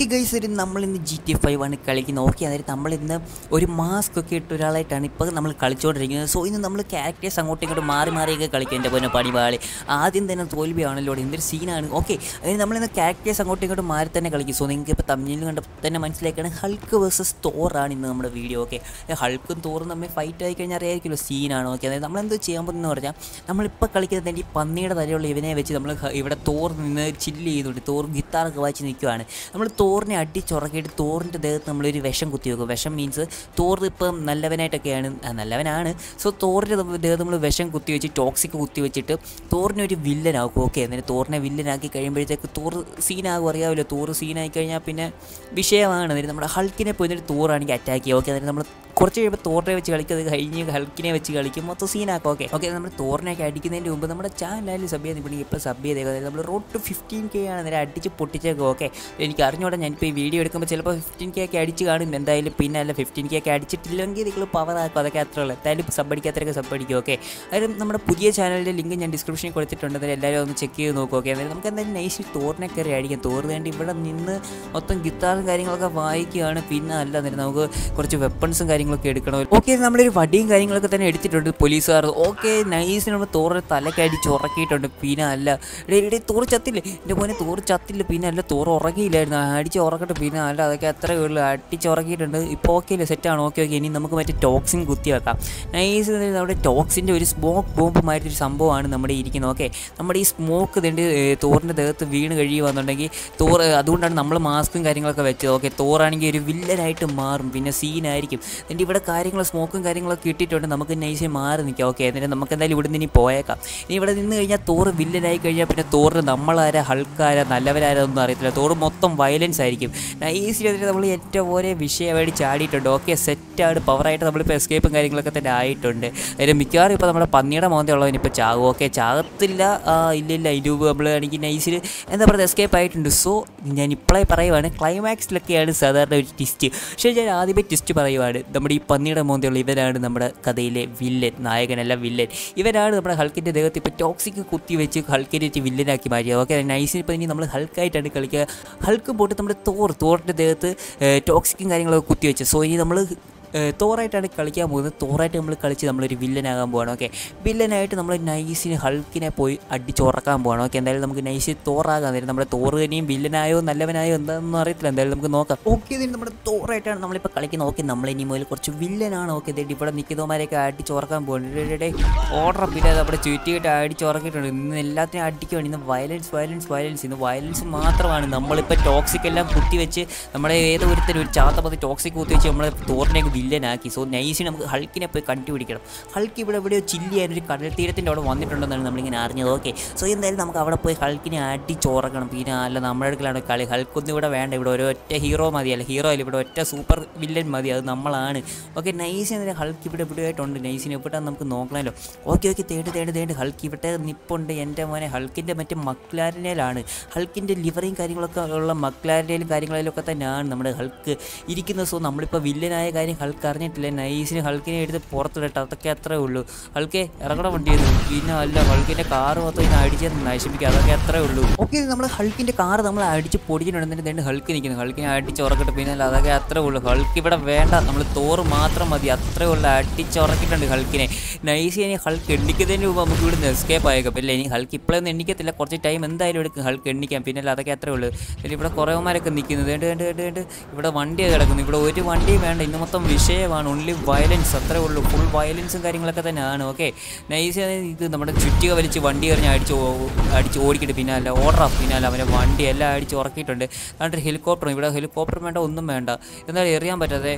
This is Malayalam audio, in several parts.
ഓക്കെ ഗൈസ് ഒരു നമ്മളിന്ന് ജി ടി ഫൈവ് ആണ് കളിക്കുന്നത് ഓക്കെ അതായത് നമ്മളിന്ന് ഒരു മാസ്ക് ഒക്കെ ഇട്ട ഒരാളായിട്ടാണ് ഇപ്പോൾ നമ്മൾ കളിച്ചുകൊണ്ടിരിക്കുന്നത് സോ ഇന്ന് നമ്മൾ ക്യാരക്ടേഴ്സ് അങ്ങോട്ടും ഇങ്ങോട്ടും മാറി മാറിയൊക്കെ കളിക്കും എൻ്റെ പോലെ പണിപാളി ആദ്യം തന്നെ തോൽവിയാണല്ലോ എന്തൊരു സീനാണ് ഓക്കെ അതായത് നമ്മളിന്ന് ക്യാരക്ടേഴ്സ് അങ്ങോട്ടും ഇങ്ങോട്ടും മാറി തന്നെ കളിക്കും സോ നിങ്ങൾക്ക് ഇപ്പോൾ തമ്മിൽ കണ്ട് തന്നെ മനസ്സിലാക്കുകയാണ് ഹൾക്ക് വേഴ്സസ് തോറാണ് ഇന്ന് നമ്മുടെ വീഡിയോ ഓക്കെ ഹൾക്കും തോറും തമ്മിൽ ഫൈറ്റ് ആയി കഴിഞ്ഞാൽ അറിയായിരിക്കുമല്ലോ സീനാണ് ഓക്കെ അതായത് നമ്മളെന്തോ ചെയ്യാൻ പോകുന്നതെന്ന് പറഞ്ഞാൽ നമ്മളിപ്പോൾ കളിക്കുന്നത് തന്നെ ഈ പന്നിയുടെ തലയുള്ള ഇവനെ വെച്ച് നമ്മൾ ഹ- ഇവിടെ തോർ നിന്ന് ചില്ല് ചെയ്യുന്നുണ്ട് തോർ ഗിത്താറൊക്കെ വായിച്ച് നിൽക്കുവാണ് നമ്മൾ തോറിനെ അടിച്ചുറക്കിയിട്ട് തോറിൻ്റെ ദേഹത്ത് നമ്മളൊരു വിഷം കുത്തി വെക്കും വിഷം മീൻസ് തോർ ഇപ്പം നല്ലവനായിട്ടൊക്കെയാണ് ആ, നല്ലവനാണ് സോ തോറിൻ്റെ ദേഹത്ത് നമ്മൾ വിഷം കുത്തി വെച്ച് ടോക്സിക് കുത്തി വെച്ചിട്ട് തോറിനെ ഒരു വില്ലനാക്കും ഓക്കെ എന്നിട്ട് തോറിനെ വില്ലനാക്കി കഴിയുമ്പോഴത്തേക്ക് തോർ സീനാകും അറിയാമല്ലോ തോർ സീനായി കഴിഞ്ഞാൽ പിന്നെ വിഷയമാണ് എന്നിട്ട് നമ്മുടെ ഹൾക്കിനെ പോയി എന്നിട്ട് തോറാണെങ്കിൽ അറ്റാക്ക് ചെയ്യുക ഓക്കെ എന്നിട്ട് നമ്മൾ കുറച്ച് കഴിയുമ്പോൾ തോറിനെ വെച്ച് കളിക്കും അത് കഴിഞ്ഞ് ഹൾക്കിനെ വെച്ച് കളിക്കും മൊത്തം സീനാക്കും ഓക്കെ ഓക്കെ നമ്മൾ തോറിനെയൊക്കെ അടിക്കുന്നതിൻ്റെ മുമ്പ് നമ്മുടെ ചാനലിൽ സബ് ചെയ്ത് ഇപ്പോൾ ഇപ്പോൾ സബ് ചെയ്തേക്കുക അതായത് നമ്മൾ റോഡ് ടു ഫിഫ്റ്റീൻ കെ ആണ് നേരെ അടിച്ച് പൊട്ടിച്ചേക്കും ഓക്കെ എനിക്ക് അറിഞ്ഞൂടെ ഞാനിപ്പോൾ ഈ വീഡിയോ എടുക്കുമ്പോൾ ചിലപ്പോൾ ഫിഫ്റ്റീൻ കെ ഒക്കെ അടിച്ച് കാണും എന്തായാലും പിന്നെ അല്ല ഫിഫ്റ്റീൻ കെ ഒക്കെ അടിച്ചിട്ടില്ലെങ്കിൽ നിങ്ങൾ പവർ ആക്കും അതൊക്കെ അത്ര ഉള്ളൂ എന്തായാലും സബ് അടിക്കാത്തവരൊക്കെ സബ് അടിക്കും ഓക്കെ അതായത് നമ്മുടെ പുതിയ ചാനലിൻ്റെ ലിങ്ക് ഞാൻ ഡിസ്ക്രിപ്ഷനിൽ കൊടുത്തിട്ടുണ്ട് അതായത് എല്ലാവരും ഒന്ന് ചെക്ക് ചെയ്ത് നോക്കും ഓക്കെ അതായത് നമുക്ക് എന്തായാലും നൈസിൽ തോറിനെ കയറി അടിക്കാം തോറ് വേണ്ടി ഇവിടെ നിന്ന് മൊത്തം ഗിത്താറും കാര്യങ്ങളൊക്കെ വായിക്കുകയാണ് പിന്നെ അല്ല എന്നിട്ട് നമുക്ക് കുറച്ച് വെപ്പൺസും കാര്യങ്ങളൊക്കെ എടുക്കണം ഓക്കെ നമ്മളൊരു വടിയും കാര്യങ്ങളൊക്കെ തന്നെ എടുത്തിട്ടുണ്ട് പോലീസുകാർ ഓക്കെ നൈസ് നമ്മൾ തോറിന് തലക്കടിച്ച് ഉറക്കിയിട്ടുണ്ട് പിന്നെ അല്ല എടേ എടേ തോറ് ചത്തില്ലേ എൻ്റെ മോനെ തോറ് ചത്തില്ല പിന്നെ അല്ല തോറ് ഉറങ്ങിയില്ലായിരുന്നു അടിച്ച് ഉറക്കട്ടെ പിന്നെ അല്ല അതൊക്കെ അത്രയേ ഉള്ളൂ അടിച്ച് ഉറക്കിയിട്ടുണ്ട് ഇപ്പോൾ ഓക്കെ അല്ലേ സെറ്റാണ് ഓക്കെ ഓക്കെ ഇനി നമുക്ക് മറ്റേ ടോക്സിൻ കുത്തി വെക്കാം നൈസ് നമ്മുടെ ടോക്സിൻ്റെ ഒരു സ്മോക്ക് ബോംബ് മാതിരി ഒരു സംഭവമാണ് നമ്മുടെ ഇരിക്കുന്നത് ഓക്കെ നമ്മുടെ ഈ സ്മോക്ക് ഇതിൻ്റെ തോറിൻ്റെ ദേഹത്ത് വീണ് കഴിയുകയെന്നുണ്ടെങ്കിൽ തോറ് അതുകൊണ്ടാണ് നമ്മൾ മാസ്കും കാര്യങ്ങളൊക്കെ വെച്ചത് ഓക്കെ തോറാണെങ്കിൽ ഒരു വില്ലനായിട്ട് മാറും പിന്നെ സീനായിരിക്കും എന്നിട്ട് ഇവിടെ കാര്യങ്ങൾ സ്മോക്കും കാര്യങ്ങളൊക്കെ ഇട്ടിട്ടുണ്ട് നമുക്ക് നൈസിൽ മാറി നിൽക്കാം ഓക്കെ എന്നിട്ട് നമുക്ക് എന്തായാലും ഇവിടെ നിന്ന് ഇനി പോയേക്കാം ഇനി ഇവിടെ നിന്ന് കഴിഞ്ഞാൽ തോറ് വില്ലനായി കഴിഞ്ഞാൽ പിന്നെ തോറിന് നമ്മളാരാ ഹൾക്കാരാ നല്ലവരാരാ ഒന്നും അറിയത്തില്ല തോറ് മൊത്തം വയലൻസ് ആയിരിക്കും നൈസിൽ എന്നിട്ട് നമ്മൾ ഏറ്റവും ഓരോ വിഷയമായിട്ട് ചാടിയിട്ടുണ്ട് ഓക്കെ സെറ്റാണ് പവറായിട്ട് നമ്മളിപ്പോൾ എസ്കേപ്പും കാര്യങ്ങളൊക്കെ തന്നെ ആയിട്ടുണ്ട് അതിന് മിക്കവാറും ഇപ്പോൾ നമ്മുടെ പന്നിയുടെ മോന്ത ഉള്ളവന് ഇപ്പോൾ ചാകും ഓക്കെ ചാകത്തില്ല ആ, ഇല്ല ഇല്ല ഇതിന് നമ്മൾ ആണെങ്കിൽ നൈസിൽ എന്താ പറയുക എസ്കേപ്പ് ആയിട്ടുണ്ട് സോ ഞാൻ ഇപ്പോഴേ പറയുവാണ് ക്ലൈമാക്സിലൊക്കെയാണ് സാധാരണ ഒരു ട്വിസ്റ്റ് പക്ഷേ ഞാൻ ആദ്യമേ ട്വിസ്റ്റ് പറയുവാണ് നമ്മുടെ ഈ പന്നിയുടെ മോന്തയുള്ള ഇവരാണ് നമ്മുടെ കഥയിലെ വില്ലൻ നായകനല്ല വില്ലൻ ഇവരാണ് നമ്മുടെ ഹൾക്കിൻ്റെ ദേഹത്ത് ഇപ്പോൾ ടോക്സിക് കുത്തി വെച്ച് ഹൾക്കിനെ വെച്ച് വില്ലനാക്കി മാറ്റിയത് ഓക്കെ നൈസിന് ഇപ്പോൾ ഇനി നമ്മൾ ഹൾക്കായിട്ടാണ് കളിക്കുക ഹൾക്ക് പോയിട്ട് നമ്മുടെ തോർ തോറിൻ്റെ ദേഹത്ത് ടോക്സിക്കും കാര്യങ്ങളൊക്കെ കുത്തി വെച്ച് സോ ഇനി നമ്മൾ ഏഹ് തോറായിട്ടാണ് കളിക്കാൻ പോകുന്നത് തോറായിട്ട് നമ്മൾ കളിച്ച് നമ്മളൊരു വില്ലനാകാൻ പോവാണ് ഓക്കെ വില്ലനായിട്ട് നമ്മൾ നൈസിന് ഹൾക്കിനെ പോയി അടിച്ചുറക്കാൻ പോവാണ് ഓക്കെ എന്തായാലും നമുക്ക് നൈസ് തോറാകാൻ നേരം നമ്മുടെ തോറ് തന്നെയും വില്ലനായോ നല്ലവനായോ എന്താണെന്ന് അറിയത്തില്ല എന്തായാലും നമുക്ക് നോക്കാം ഓക്കെ ഇതിന് നമ്മുടെ തോറായിട്ടാണ് നമ്മളിപ്പോൾ കളിക്കുന്നത് ഓക്കെ നമ്മൾ ഇനി മുതൽ കുറച്ച് വില്ലനാണ് ഓക്കെ ഇതേ ഇവിടെ നിൽക്കുന്നവന്മാരെയൊക്കെ അടിച്ചുറക്കാൻ പോകുന്നുണ്ട് ഓർഡർ പിന്നെ നമ്മുടെ ചുറ്റിയിട്ട് അടിച്ചുറക്കിയിട്ടുണ്ട് ഇന്ന് എല്ലാത്തിനും അടിക്കുകയാണ് ഇന്ന് വയലൻസ് വയലൻസ് വയലൻസ് ഇന്ന് വയലൻസ് മാത്രമാണ് നമ്മളിപ്പോൾ ടോക്സിക് എല്ലാം കുത്തിവെച്ച് നമ്മുടെ ഏതോ ഒരുത്തരും ഒരു ചാത്തപ്പത് ടോക്സിക് കുത്തിവെച്ച് നമ്മളെ തോറിനെ വില്ലനാക്കി സോ നൈസിന് നമുക്ക് ഹൾക്കിനെ പോയി കണ്ടുപിടിക്കണം ഹൾക്ക് ഇവിടെ എവിടെയോ ചില്ല് ചെയ്യാൻ ഒരു കടൽ തീരത്തിൻ്റെ അവിടെ വന്നിട്ടുണ്ടെന്നാണ് നമ്മളിങ്ങനെ അറിഞ്ഞത് ഓക്കെ സോ എന്തായാലും നമുക്ക് അവിടെ പോയി ഹൾക്കിനെ അടിച്ചോറക്കണം പിന്നെ അല്ല നമ്മുടെ അടുക്കലാണ് കളി ഹൾക്കൊന്നും ഇവിടെ വേണ്ട ഇവിടെ ഒരൊറ്റ ഹീറോ മതി അല്ല ഹീറോ അല്ല ഇവിടെ ഒറ്റ സൂപ്പർ വില്ലൻ മതി അത് നമ്മളാണ് ഓക്കെ നൈസ് എന്നൊരു ഹൾക്ക് ഇവിടെ ഇവിടെ ആയിട്ടുണ്ട് നൈസിന് എവിടെ നമുക്ക് നോക്കണമല്ലോ ഓക്കെ ഓക്കെ തേട് തേട് തേട് ഹൾക്ക് ഇവിടെ നിപ്പുണ്ട് എൻ്റെ മോനെ ഹൾക്കിൻ്റെ മറ്റേ മക്ലാരനയിലാണ് ഹൾക്കിൻ്റെ ലിവറിങ് കാര്യങ്ങളൊക്കെ ഉള്ള മക്ലാരനയിലും കാര്യങ്ങളിലൊക്കെ തന്നെയാണ് നമ്മുടെ ഹൾക്ക് ഇരിക്കുന്നത് സോ നമ്മളിപ്പോൾ വില്ലനായ കാര്യം ഹൾക്ക് അറിഞ്ഞിട്ടില്ല നൈസിന് ഹൾക്കിനെ എടുത്ത് പുറത്തിടട്ടെ അതൊക്കെ അത്രേ ഉള്ളൂ ഹൾക്കെ ഇറങ്ങണ വണ്ടിയത് പിന്നെ അല്ല ഹൾക്കിൻ്റെ കാറ് മൊത്തം ഇന്ന് അടിച്ച് നശിപ്പിക്കുക അതൊക്കെ അത്രേ ഉള്ളൂ ഓക്കെ നമ്മൾ ഹൾക്കിൻ്റെ കാറ് നമ്മൾ അടിച്ച് പൊടിച്ചിട്ടുണ്ടെന്നിട്ട് രണ്ട് ഹൾക്ക് നിൽക്കുന്നു ഹൾക്കിനെ അടിച്ച് ഉറക്കട്ടെ പിന്നെ അല്ല അതൊക്കെ അത്രേ ഉള്ളൂ ഹൾക്ക് ഇവിടെ വേണ്ട നമ്മൾ തോറ് മാത്രം മതി അത്രേ ഉള്ളൂ അടിച്ചുറക്കിയിട്ടുണ്ട് ഹൾക്കിനെ നൈസ് ഇനി ഹൾക്ക് എണ്ണിക്കുന്നതിന് മുമ്പ് നമുക്ക് ഇവിടുന്ന് എസ്കേപ്പ് ആയേക്കാം പിന്നെ ഇനി ഹൾക്ക് ഇപ്പോഴൊന്നും എണ്ണിക്കത്തില്ല കുറച്ച് ടൈം എന്തായാലും എടുക്കും ഹൾക്ക് എണ്ണിക്കാം പിന്നെ അല്ല അതൊക്കെ അത്രേ ഉള്ളൂ പിന്നെ ഇവിടെ കുറേമാരൊക്കെ നിൽക്കുന്നത് വേണ്ട വേണ്ട വേണ്ട വേണ്ട ഇവിടെ വണ്ടിയാണ് കിടക്കുന്നു ഇവിടെ ഒരു വണ്ടിയും വേണ്ട ഇന്ന് മൊത്തം വിഷയമാണ് ഓൺലി വയലൻസ് അത്രേ ഉള്ളൂ ഫുൾ വയലൻസും കാര്യങ്ങളൊക്കെ തന്നെയാണ് ഓക്കെ നൈസ് ഇത് നമ്മുടെ ചുറ്റിക വലിച്ച് വണ്ടി എറിഞ്ഞ് അടിച്ച് ഓ- അടിച്ച് ഓടിക്കിട്ട് പിന്നെ അല്ല ഓർഡർ പിന്നെ അല്ല അവനെ വണ്ടി എല്ലാം അടിച്ച് ഉറക്കിയിട്ടുണ്ട് അതുകൊണ്ട് ഹെലികോപ്റ്ററും ഇവിടെ ഹെലികോപ്റ്റർ വേണ്ട ഒന്നും വേണ്ട എന്നാലും എറിയാൻ പറ്റാതെ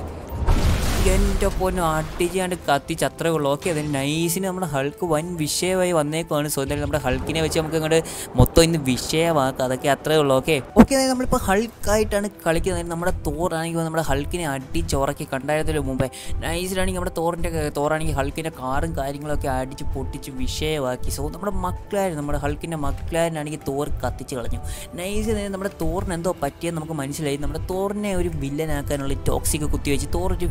എൻ്റെ പൊന്നു അടിച്ചാണ്ട് കത്തിച്ച് അത്രേ ഉള്ളൂ ഓക്കെ അതിന് നൈസിന് നമ്മുടെ ഹൾക്ക് വൻ വിഷയമായി വന്നേക്കുവാണ് സോ എന്തായാലും നമ്മുടെ ഹൾക്കിനെ വെച്ച് നമുക്ക് അങ്ങോട്ട് മൊത്തം ഇന്ന് വിഷയമാക്കുക അതൊക്കെ അത്രേ ഉള്ളൂ ഓക്കെ ഓക്കെ അതായത് നമ്മളിപ്പോൾ ഹൾക്കായിട്ടാണ് കളിക്കുന്നത് നമ്മുടെ തോറാണെങ്കിൽ നമ്മുടെ ഹൾക്കിനെ അടിച്ചുറക്കി കണ്ടായിരുന്നതിന് മുമ്പേ നൈസിലാണെങ്കിൽ നമ്മുടെ തോറിൻ്റെ തോറാണെങ്കിൽ ഹൾക്കിൻ്റെ കാറും കാര്യങ്ങളൊക്കെ അടിച്ച് പൊട്ടിച്ച് വിഷയമാക്കി സോ നമ്മുടെ മക്കളായിരുന്നു നമ്മുടെ ഹൾക്കിൻ്റെ മക്കളാരനാണെങ്കിൽ തോർ കത്തിച്ച് കളഞ്ഞു നൈസ് നമ്മുടെ തോറിന് എന്തോ പറ്റിയെന്ന് നമുക്ക് മനസ്സിലായി നമ്മുടെ തോറിനെ ഒരു വില്ലനാക്കാനുള്ള ടോക്സിക് കുത്തിവെച്ച് തോർ ഒരു വില്ലൻ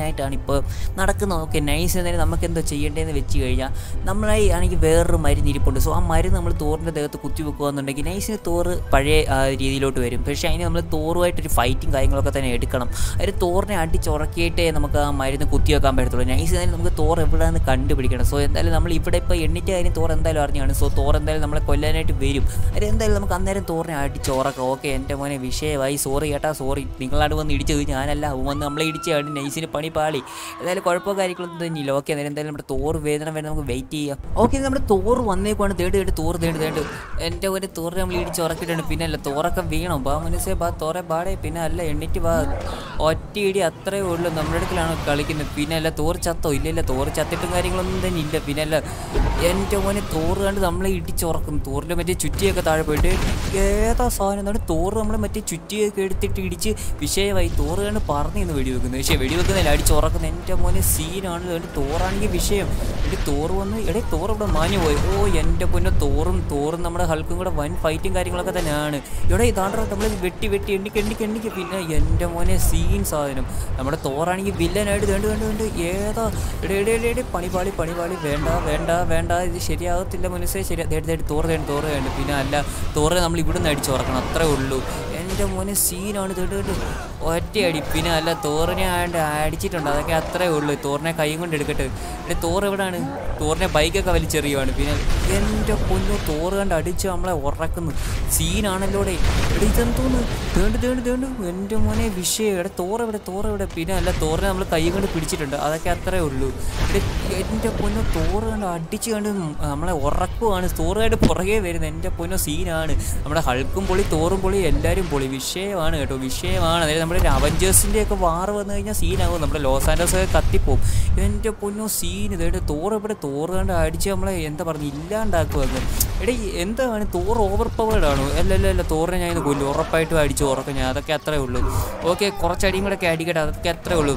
വില്ലനായിട്ടാണ് ഇപ്പോൾ നടക്കുന്നത് ഓക്കെ നൈസ് എന്നാലും നമുക്ക് എന്തോ ചെയ്യേണ്ടതെന്ന് വെച്ച് കഴിഞ്ഞാൽ നമ്മളായി ആണെങ്കിൽ വേറൊരു മരുന്ന് ഇരിപ്പുണ്ട് സോ ആ മരുന്ന് നമ്മൾ തോറിൻ്റെ ദേഹത്ത് കുത്തി വെക്കുകയെന്നുണ്ടെങ്കിൽ നൈസിന് തോറ് പഴയ ആ, രീതിയിലോട്ട് വരും പക്ഷേ അതിന് നമ്മൾ തോറുമായിട്ടൊരു ഫൈറ്റും കാര്യങ്ങളൊക്കെ തന്നെ എടുക്കണം അതിന് തോറിനെ അടിച്ചുറക്കിയിട്ടേ നമുക്ക് ആ മരുന്ന് കുത്തി വെക്കാൻ പറ്റത്തുള്ളൂ നൈസ് തന്നെ നമുക്ക് തോർ എവിടെയാണെന്ന് കണ്ടുപിടിക്കണം സോ എന്തായാലും നമ്മൾ ഇവിടെ ഇപ്പോൾ എണ്ണിറ്റ കാര്യം തോർ എന്തായാലും അറിഞ്ഞാണ് സോ തോർ എന്തായാലും നമ്മളെ കൊല്ലാനായിട്ട് വരും അത് എന്തായാലും നമുക്ക് അന്നേരം തോറിനെ അടിച്ചുറക്കാം ഓക്കെ എൻ്റെ മോനെ വിഷയമായി സോറി ചേട്ടാ സോറി നിങ്ങളാണ് വന്ന് ഇടിച്ചത് ഞാനല്ല അവൻ വന്ന് നമ്മളെ ഇടിച്ചാണ് നൈസിന് പണി പാളി എന്തായാലും കുഴപ്പമോ കാര്യങ്ങളൊന്നും തന്നെയില്ല ഓക്കെ അന്നേരം എന്തായാലും നമ്മുടെ തോറ് വേദന വരെ നമുക്ക് വെയിറ്റ് ചെയ്യാം ഓക്കെ നമ്മുടെ തോറ് വന്നേക്കുവാണ് തേട് തേട് തോറ് തേട് തേട് എൻ്റെ ഒരു തോറ് നമ്മൾ ഇടിച്ച് ഉറക്കിയിട്ടുണ്ട് പിന്നെ അല്ല തോറൊക്കെ വീണം ബാ മനസ്സേ ബാ തോറെ പാടേ പിന്നെ അല്ല എണ്ണിറ്റ് ബാ ഒറ്റ ഇടി അത്രേ ഉള്ളൂ നമ്മുടെ അടുക്കലാണ് കളിക്കുന്നത് പിന്നെ അല്ല തോറ് ചത്തോ ഇല്ല ഇല്ല തോറ് ചത്തിട്ടും കാര്യങ്ങളൊന്നും തന്നെ ഇല്ല പിന്നെ അല്ല എൻ്റെ മോനെ തോറ് കണ്ട് നമ്മളെ ഇടിച്ചുറക്കും തോറിൻ്റെ മറ്റേ ചുറ്റിയൊക്കെ താഴെ പോയിട്ട് ഏതാ സാധനം എന്താണ് തോറ് നമ്മൾ മറ്റേ ചുറ്റിയൊക്കെ എടുത്തിട്ട് ഇടിച്ച് വിഷയമായി തോറ് കണ്ട് പറഞ്ഞു നിന്ന് വെടിവെക്കുന്നത് പക്ഷേ വെടിവെക്കുന്നില്ല അടിച്ചുറക്കുന്നത് എൻ്റെ മോനെ സീനാണ് അതുകൊണ്ട് തോറാണെങ്കിൽ വിഷയം എടി തോറ് വന്ന് എടേ തോറ് ഇവിടെ മാഞ്ഞു പോയി ഓ എൻ്റെ പൊന്നെ തോറും തോറും നമ്മുടെ ഹൾക്കും കൂടെ വൻ ഫൈറ്റും കാര്യങ്ങളൊക്കെ തന്നെയാണ് ഇവിടെ ഇതാണ്ടോ നമ്മൾ വെട്ടി വെട്ടി എണ്ണിക്ക് എണ്ണിക്ക് എണ്ണിക്ക് പിന്നെ എൻ്റെ മോനെ സീൻ സാധനം നമ്മുടെ തോറാണെങ്കിൽ വില്ലനായിട്ട് വേണ്ട വേണ്ട വേണ്ട ഏതാ എടേ എടേ എടേ എടേ പണിപാളി പണിപാളി വേണ്ട വേണ്ട വേണ്ട ഇത് ശരിയാകത്തില്ല മനസ്സേ ശരി തേടി തേടി തോറ് തേടി തോറ് വേണ്ട പിന്നെ അല്ല തോറ് നമ്മൾ ഇവിടുന്ന് അടിച്ചുറക്കണം അത്രേ ഉള്ളൂ എൻ്റെ മോനെ സീനാണ് തേടി തേടി ഒറ്റയടി പിന്നെ അല്ല തോറിനെ ആണ്ട് അടിച്ചിട്ടുണ്ട് അതൊക്കെ അത്രേ ഉള്ളൂ തോറിനെ കൈ കൊണ്ട് എടുക്കട്ടെ ഇവിടെ തോറ് എവിടെയാണ് തോറിനെ ബൈക്കൊക്കെ വലിച്ചെറിയുവാണ് പിന്നെ എൻ്റെ പൊന്നു തോറ് കണ്ട് അടിച്ച് നമ്മളെ ഉറക്കുന്നു സീനാണല്ലോടെ എടി ഇതെന്തോന്ന് തേണ്ട് തേണ്ട് തേണ്ട് എൻ്റെ മോനെ വിഷയം ഇവിടെ തോറ് എവിടെ തോറ് എവിടെ പിന്നെ അല്ല തോറിനെ നമ്മൾ കൈ കൊണ്ട് പിടിച്ചിട്ടുണ്ട് അതൊക്കെ അത്രേ ഉള്ളൂ എടി, എൻ്റെ പൊന്നു തോറ് കണ്ട് അടിച്ച് കണ്ട് നമ്മളെ ഉറക്കുവാണ് തോറ് കണ്ട് പുറകെ വരുന്നത് എൻ്റെ പൊന്നു സീനാണ് നമ്മുടെ ഹൾക്കും പൊളി തോറും പൊളി എല്ലാവരും പൊളി വിഷയമാണ് കേട്ടോ വിഷയമാണ് അതായത് നമ്മുടെ അവഞ്ചേഴ്സിൻ്റെ ഒക്കെ വാറ് വന്നു കഴിഞ്ഞാൽ സീനാകും നമ്മുടെ ലോസ് ആൻഡേഴ്സ് ഒക്കെ കത്തിപ്പോവും എൻ്റെ പൊന്നു സീൻ ഇതായിട്ട് തോറ് ഇവിടെ തോറ് കണ്ട് അടിച്ച് നമ്മളെ എന്താ പറയുക ഇല്ലാണ്ടാക്കുമെന്ന് എടീ എന്താണ് തോറ് ഓവർ പവേർഡ് ആണോ അല്ല അല്ല അല്ല തോറിനെ ഞാൻ ഇന്ന് കൊല്ലും ഉറപ്പായിട്ടും അടിച്ച് ഉറക്കും ഞാൻ അതൊക്കെ അത്രേ ഉള്ളൂ ഓക്കെ കുറച്ചടിയും കൂടെ ഒക്കെ അടിക്കട്ടെ അതൊക്കെ അത്രേ ഉള്ളൂ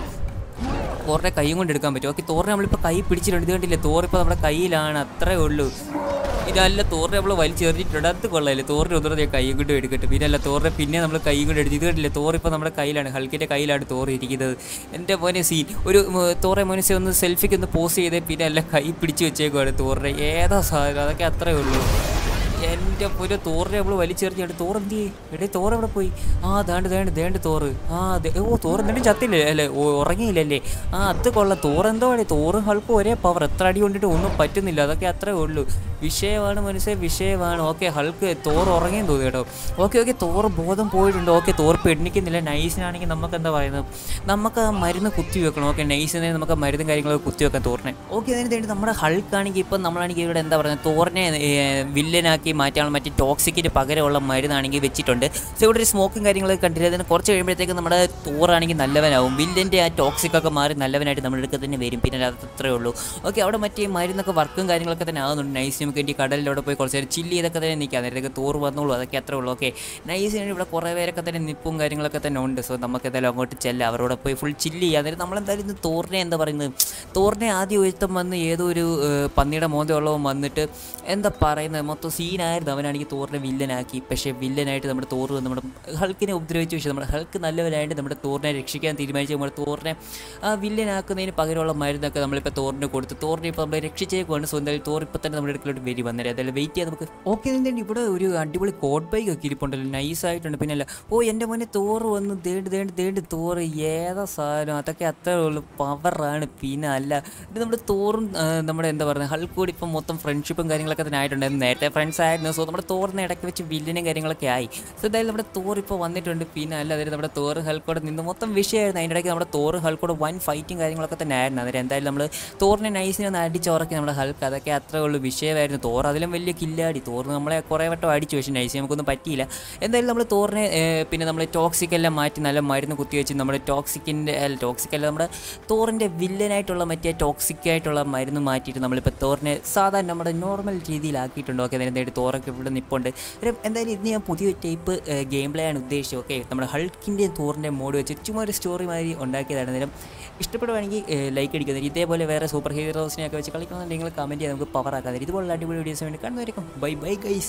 തോറിനെ കൈ കൊണ്ട് എടുക്കാൻ പറ്റും ഓക്കെ തോറിനെ നമ്മളിപ്പോൾ കൈ പിടിച്ചിട്ടുണ്ട് ഇത് കണ്ടില്ലേ തോറിപ്പോൾ നമ്മുടെ കയ്യിലാണ് അത്രേ ഉള്ളൂ ഇതല്ല തോറിനെ നമ്മൾ വലിച്ചെറിഞ്ഞിട്ടുണ്ട് അത് കൊള്ളാല്ലേ തോറിനെ ഒന്നുകൂടെ ഞാൻ കൈ കൊണ്ട് എടുക്കട്ടെ പിന്നെ അല്ല തോറിനെ പിന്നെ നമ്മൾ കൈ കൊണ്ട് എടുത്ത് ഇത് കണ്ടില്ലേ തോറിപ്പോൾ നമ്മുടെ കയ്യിലാണ് ഹൾക്കിൻ്റെ കയ്യിലാണ് തോറ് ഇരിക്കുന്നത് എൻ്റെ മോനെ സീൻ ഒരു ഉം, തോറെ മോനസെ ഒന്ന് സെൽഫിക്ക് ഒന്ന് പോസ്റ്റ് ചെയ്തേ പിന്നെ അല്ല കൈ പിടിച്ച് വെച്ചേക്കുവാണ് തോറിനെ ഏതാ സാധനം അതൊക്കെ അത്രേ ഉള്ളൂ എൻ്റെ ഒരു തോറിനെ നമ്മൾ വലിച്ചെറിഞ്ഞിട്ട് തോറ് എന്ത് ചെയ്യും എടേ തോറ് എവിടെ പോയി ആ ദാണ്ട് ദാണ്ട് ദേണ്ട് തോറ് ആ ദേ- ഓ തോറ് എന്നിട്ട് ചത്തില്ലേ അല്ലേ ഓ ഉറങ്ങിയില്ലല്ലേ ആ അത് കൊള്ളാം തോറ് എന്തോ ആണ് തോറും ഹൾക്കും ഒരേ പവർ എത്ര അടി കൊണ്ടിട്ട് ഒന്നും പറ്റുന്നില്ല അതൊക്കെ അത്രേ ഉള്ളൂ വിഷയമാണ് മനസ്സേ വിഷയമാണ് ഓക്കെ ഹൾക്ക് തോറ് ഉറങ്ങിയെന്ന് തോന്നി കേട്ടോ ഓക്കെ ഓക്കെ തോറ് ബോധം പോയിട്ടുണ്ട് ഓക്കെ തോറ് പെണ്ണിക്കുന്നില്ല നൈസിനാണെങ്കിൽ നമുക്ക് എന്താ പറയുന്നത് നമുക്ക് ആ മരുന്ന് കുത്തി വെക്കണം ഓക്കെ നൈസിനെ നമുക്ക് ആ മരുന്നും കാര്യങ്ങളൊക്കെ കുത്തി വെക്കാൻ തോറിനെ ഓക്കെ അതിന് വേണ്ടി നമ്മുടെ ഹൾക്കാണെങ്കിൽ ഇപ്പം നമ്മളാണെങ്കിൽ ഇവിടെ എന്താ പറയുന്നത് തോറിനെ വില്ലനാക്കി മാറ്റാനുള്ള മറ്റേ ടോക്സിക്കിന് പകരമുള്ള മരുന്നാണെങ്കിൽ വെച്ചിട്ടുണ്ട് സോ ഇവിടെ ഒരു സ്മോക്കും കാര്യങ്ങളൊക്കെ കണ്ടില്ല അതിന് കുറച്ച് കഴിയുമ്പോഴത്തേക്ക് നമ്മുടെ തോറാണെങ്കിൽ നല്ലവനാവും വില്ലൻ്റെ ആ ടോക്സിക് ഒക്കെ മാറി നല്ലവനായിട്ട് നമ്മുടെ അടുത്ത് തന്നെ വരും പിന്നെ അത് അത്രേ ഉള്ളൂ ഓക്കെ അവിടെ മറ്റേ മരുന്നൊക്കെ വർക്കും കാര്യങ്ങളൊക്കെ തന്നെ ആകുന്നുണ്ട് നൈസ് നമുക്ക് വേണ്ടി കടലിലൂടെ പോയി കുറച്ച് നേരം ചില്ല് ചെയ്തൊക്കെ തന്നെ നിൽക്കാം നേരത്തേക്ക് തോറ് വന്നോളൂ അതൊക്കെ അത്രേ ഉള്ളൂ ഓക്കെ നൈസിന് ഇവിടെ കുറേ പേരൊക്കെ തന്നെ നിപ്പും കാര്യങ്ങളൊക്കെ തന്നെ ഉണ്ട് സോ നമുക്ക് എന്തായാലും അങ്ങോട്ട് ചെല്ലാം അവരോട് പോയി ഫുൾ ചില്ല് ചെയ്യാം അന്നേരം നമ്മളെന്തായാലും ഇന്ന് തോറിനെ എന്താ പറയുന്നത് തോറിനെ ആദ്യം ഒരുത്തം വന്ന് ഏതോ ഒരു ഏഹ്, പന്നിയുടെ മോന്തയുള്ളവൻ വന്നിട്ട് എന്താ പറയുന്നത് മൊത്തം സീനായിരുന്നു അവനാണെങ്കിൽ തോറിനെ വില്ലനാക്കി പക്ഷേ വില്ലനായിട്ട് നമ്മുടെ തോറ് വന്ന് നമ്മുടെ ഹൾക്കിനെ ഉപദ്രവിച്ചു പക്ഷേ നമ്മുടെ ഹൾക്ക് നല്ലവനായിട്ട് നമ്മുടെ തോറിനെ രക്ഷിക്കാൻ തീരുമാനിച്ചു നമ്മുടെ തോറിനെ ആ വില്ലനാക്കുന്നതിന് പകരമുള്ള മരുന്നൊക്കെ നമ്മളിപ്പോൾ തോറിന് കൊടുത്ത് തോറിനെ ഇപ്പോൾ നമ്മൾ രക്ഷിച്ചേക്കുവാണ് സോ എന്തായാലും തോർ ഇപ്പം തന്നെ നമ്മുടെ അടുക്കലോട്ട് വരും വന്നേരം അതായത് വെയിറ്റ് ചെയ്യാൻ നമുക്ക് ഓക്കെ എന്താണ് ഇവിടെ ഒരു അടിപൊളി കോട്ട് ബൈക്ക് ഒക്കെ ഇരിപ്പുണ്ടല്ലോ നൈസായിട്ടുണ്ട് പിന്നെ അല്ല ഓ എൻ്റെ മോനെ തോറ് വന്ന് തേണ്ട് തേണ്ട് തേണ്ട് തോറ് ഏതാ സാധനം അതൊക്കെ അത്രേ ഉള്ളൂ പവറാണ് പിന്നെ അല്ല ഇത് നമ്മുടെ തോറും ആ, നമ്മുടെ എന്താ പറയുക ഹൾക്കൂടി ഇപ്പം മൊത്തം ഫ്രണ്ട്ഷിപ്പും കാര്യങ്ങളൊക്കെ തന്നെ ആയിട്ടുണ്ട് നേരത്തെ ഫ്രണ്ട്സ് ആയിരുന്നു സോ നമ്മുടെ തോറിന് ഇടയ്ക്ക് വെച്ച് വില്ലനും കാര്യങ്ങളൊക്കെ ആയി സോ എന്തായാലും നമ്മുടെ തോർ ഇപ്പോൾ വന്നിട്ടുണ്ട് പിന്നെ അല്ല അതായത് നമ്മുടെ തോറ് ഹൾക്കോടെ നിന്ന് മൊത്തം വിഷയമായിരുന്നു അതിൻ്റെ ഇടയ്ക്ക് നമ്മുടെ തോറ് ഹൾക്കോടെ വൻ ഫൈറ്റും കാര്യങ്ങളൊക്കെ തന്നെ ആയിരുന്നു അന്നേരം എന്തായാലും നമ്മൾ തോറിനെ നൈസിനെ ഒന്ന് അടിച്ചുറക്കി നമ്മുടെ ഹൾക്ക് അതൊക്കെ അത്രേ ഉള്ളൂ വിഷയമായിരുന്നു തോർ അതിലും വലിയ കില്ലാടി തോറ് നമ്മളെ കുറേ വട്ടം അടിച്ചു പക്ഷേ നൈസ് നമുക്കൊന്നും പറ്റിയില്ല എന്തായാലും നമ്മൾ തോറിനെ ഏർ, പിന്നെ നമ്മൾ ടോക്സിക് എല്ലാം മാറ്റി നല്ല മരുന്ന് കുത്തിവെച്ച് നമ്മുടെ ടോക്സിക്കിൻ്റെ അല്ല ടോക്സിക് അല്ല നമ്മുടെ തോറിൻ്റെ വില്ലനായിട്ടുള്ള മറ്റേ ടോക്സിക് ആയിട്ടുള്ള മരുന്ന് മാറ്റിയിട്ട് നമ്മളിപ്പോൾ തോറിനെ സാധാരണ നമ്മുടെ നോർമൽ രീതിയിലാക്കിയിട്ടുണ്ട് ഓക്കെ അതിന് എന്തായാലും തോറൊക്കെ ഇവിടെ നിൽപ്പുണ്ട് ഒരു എന്തായാലും ഇന്ന് ഞാൻ പുതിയൊരു ടൈപ്പ് ഗെയിം പ്ലേ ആണ് ഉദ്ദേശിച്ചത് ഓക്കെ നമ്മുടെ ഹൾക്കിൻ്റെ തോറിൻ്റെ മോഡ് വെച്ച് ചുമ്മാ ഒരു സ്റ്റോറി മാതിരി ഉണ്ടാക്കിയതാണ് അന്നേരം ഇഷ്ടപ്പെടുവാണെങ്കിൽ ലൈക്ക് അടിക്കുന്നത് ഇതേപോലെ വേറെ സൂപ്പർ ഹീറോസിനെയൊക്കെ വെച്ച് കളിക്കണമെന്നുണ്ടെങ്കിൽ കമൻറ്റ് ചെയ്യാൻ നമുക്ക് പവർ ആക്കാം ഇതുപോലുള്ള അടിപൊളി വീഡിയോസ് വേണ്ടി കാണുന്നതായിരിക്കും ബൈ ബൈ ഗൈസ്